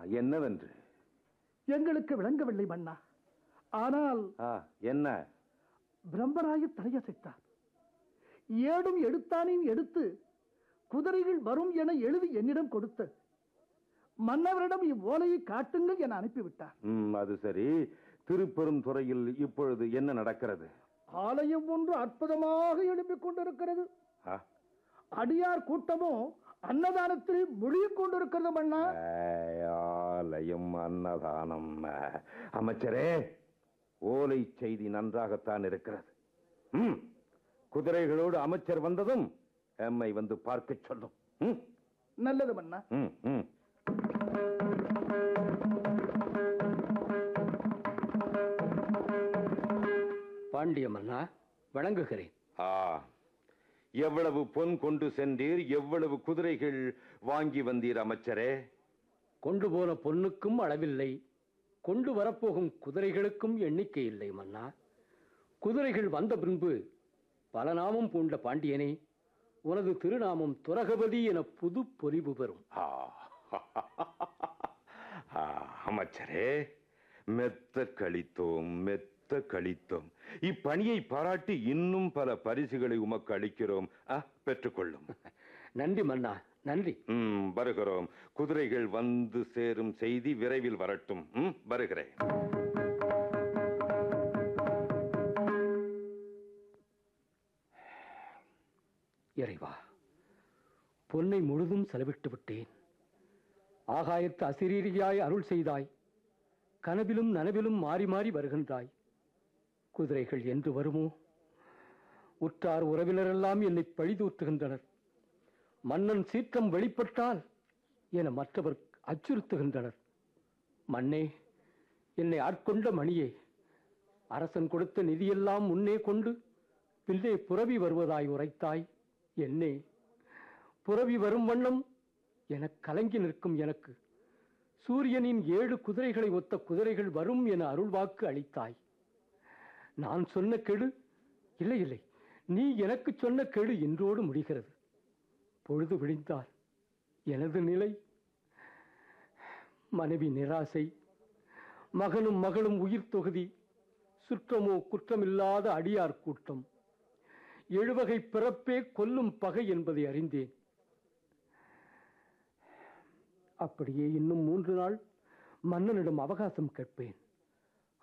என்னவென்று எங்களுக்கு விளங்கவில்லை மன்னா ஆனால் ஆ, என்ன பிரம்மராய தலையசைத்தார் ஏடும் எடுத்தானையும் எடுத்து குதிரைகள் வரும் என எழுதி என்னிடம் கொடுத்த மன்னவரிடம் இவ்வோலையை காட்டுங்கள் என அனுப்பிவிட்டார் ம், அது சரி திருப்பெரும் துறையில் இப்பொழுது என்ன நடக்கிறது ஆலயம் ஒன்று அற்புதமாக எழுப்பிக் கொண்டிருக்கிறது ஆ, அடியார் கூட்டமோ அன்னதானத்தில் முழுகிக் கொண்டிருக்கிறது மன்னா ஏய், ஆலயம் அன்னதானம் ஆ, அமைச்சரே ஓலை செய்தி நன்றாகத்தான் இருக்கிறது ம், குதிரைகளோடு அமைச்சர் வந்ததும் எம்மை வந்து பார்க்கச் சொல்லும் ம், நல்லது மன்னா ம், ம். பாண்டிய மன்னா வணங்குகிறேன் ஆ எவ்வளவு பொன் கொண்டு சென்றீர் எவ்வளவு குதிரைகள் வாங்கி வந்தீர் அமைச்சரே கொண்டு போன பொன்னுக்கும் அளவில்லை கொண்டு வரப்போகும் குதிரைகளுக்கும் எண்ணிக்கை இல்லை மன்னா குதிரைகள் வந்த பின்பு பல நாமம் பூண்ட பாண்டியனே உனது திருநாமம் துரகபதி என புது பொலிவு பெறும் ஆ, ஆ, அமைச்சரே மெத்த கழித்தோம் மெத்த கழித்தோம் இப்பணியை பாராட்டி இன்னும் பல பரிசுகளை உமக்கு அளிக்கிறோம் ஆ, பெற்றுக்கொள்ளும் நன்றி மன்னா நன்றி ம், வருகிறோம் குதிரைகள் வந்து சேரும் செய்தி விரைவில் வரட்டும் ம், வருகிறேன் இறைவா பொன்னை முழுதும் செலவிட்டு விட்டேன் ஆகாயத்து அசிரீரியாய் அருள் செய்தாய் கனவிலும் நனவிலும் மாறி மாறி வருகின்றாய் குதிரைகள் என்று வருமோ உற்றார் உறவினரெல்லாம் என்னை பழிதூற்றுகின்றனர் மன்னன் சீற்றம் வெளிப்பட்டால் என மற்றவர் அச்சுறுத்துகின்றனர் மன்னே என்னை ஆட்கொண்ட மணியே அரசன் கொடுத்த நிதியெல்லாம் முன்னே கொண்டு பின்னே புரவி வருவதாய் உரைத்தாய் என்னே புரவி வரும் வண்ணம் எனக் கலங்கி நிற்கும் எனக்கு சூரியனின் ஏழு குதிரைகளை ஒத்த குதிரைகள் வரும் என அருள்வாக்கு அளித்தாய் நான் சொன்ன கெடு இல்லை இல்லை நீ எனக்கு சொன்ன கெடு இன்றோடு முடிகிறது பொழுது விடிந்தால் எனது நிலை மனைவி நிராசை மகனும் மகளும் உயிர் தொகுதி சுற்றமோ குற்றமில்லாத அடியார் கூட்டம் எழுவகை பிறப்பே கொல்லும் பகை என்பதை அறிந்தேன் அப்படியே இன்னும் மூன்று நாள் மன்னனிடம் அவகாசம் கேட்பேன்